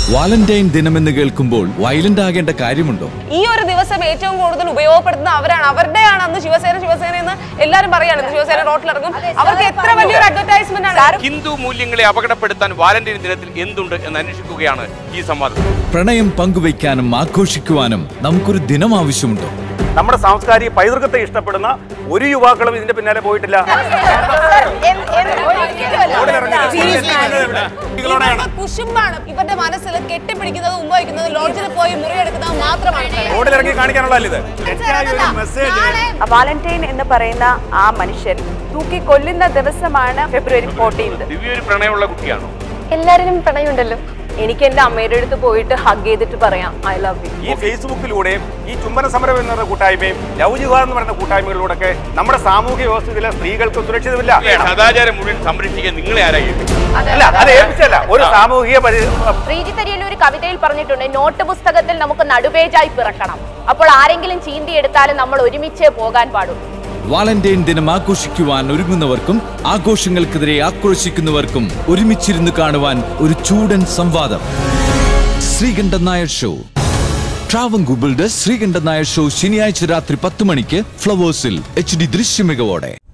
Valentine ദിനമെന്ന് കേൾക്കുമ്പോൾ violent ആകേണ്ട കാര്യമുണ്ടോ ഈ ഒരു ദിവസം ഏറ്റവും കൂടുതൽ ഉപയോഗപ്പെടുത്തുന്ന അവരാണ് അവരുടെയാണ് അന്ന് ശിവസേന ശിവസേന എന്ന് എല്ലാവരും പറയാണ് ഇന്ന് ശിവസേന റോട്ടിലിറങ്ങും അവർക്ക് എത്ര വലിയൊരു അഡ്വർടൈസ്മെന്റ് ആണ് ഹിന്ദു മൂല്യങ്ങളെ അപകടപ്പെടുത്താൻ വാലന്റൈൻ ദിനത്തിൽ എന്തുണ്ട് എന്ന് അന്വേഷിക്കുകയാണ് ഈ സംവാദം പ്രണയം പങ്കുവയ്ക്കാനും ആഘോഷിക്കുവാനും നമുക്കൊരു ദിനം ആവശ്യമുണ്ടോ നമ്മുടെ സാംസ്കാരിക പൈതൃകത്തെ ഇഷ്ടപ്പെടുന്ന ഒരു യുവാക്കളും ഇതിന്റെ പിന്നാലെ പോയിട്ടില്ല ഇവരുടെ കുശുമ്പാണ് ഇവരുടെ മനസ്സിൽ കെട്ടിപ്പിടിക്കുന്നത് ഉമ്മ വയ്ക്കുന്നത് ലോഡ്ജിൽ പോയി മുറിയെടുക്കുന്നത് മാത്രമാണ് പ്രണയം. റോഡിലിറങ്ങി കാണിക്കാനുള്ള ഇത് തെറ്റായ ഒരു മെസ്സേജ് വാലന്റൈൻ എന്ന് പറയുന്ന ആ മനുഷ്യൻ തൂക്കി കൊല്ലുന്ന ദിവസമാണ് ഫെബ്രുവരി ഫോർട്ടീൻത് ദിവ്യ ഒരു പ്രണയമുള്ള കുട്ടിയാണോ എല്ലാവരും പ്രണയമുണ്ടല്ലോ എനിക്ക് എന്റെ അമ്മയുടെ അടുത്ത് പോയിട്ട് ഹഗ് ചെയ്തിട്ട് പറയാം ഐ ലവ് യു ഈ ഫേസ്ബുക്കിലൂടെയും ഈ ചുംബന സമരം എന്ന് പറയുന്ന കൂട്ടായ്മയും ലവ് ജിഹാദ് എന്ന് പറയുന്ന കൂട്ടായ്മകളിലൂടെ നമ്മുടെ സാമൂഹ്യ വ്യവസ്ഥയിലെ സ്ത്രീകൾക്ക് സുരക്ഷിതമില്ല സദാചാരം മുഴുവൻ സംരക്ഷിക്കാൻ നിങ്ങളെ ആരായി അല്ല അത് ഏൽപ്പിച്ചല്ല ഒരു സാമൂഹിക പരി ശ്രീജിത്ത് അരിയൽ ഒരു കവിതയിൽ പറഞ്ഞിട്ടുണ്ട് നോട്ട് പുസ്തകത്തിൽ നമുക്ക് നടുപേജായി പിറക്കണം അപ്പോൾ ആരെങ്കിലും ചീന്തിയെടുത്താലും നമ്മൾ ഒരുമിച്ചേ പോകാൻ പാടുള്ളൂ വാലന്റൈൻ ദിനം ആഘോഷിക്കുവാൻ ഒരുങ്ങുന്നവർക്കും ആഘോഷങ്ങൾക്കെതിരെ ആക്രോശിക്കുന്നവർക്കും ഒരുമിച്ചിരുന്ന് കാണുവാൻ ഒരു ചൂടൻ സംവാദം Sreekandan Nair show Travancore builders Sreekandan Nair show ശനിയാഴ്ച രാത്രി പത്ത് മണിക്ക് ഫ്ലവേഴ്സിൽ എച്ച് ഡി ദൃശ്യമികവോടെ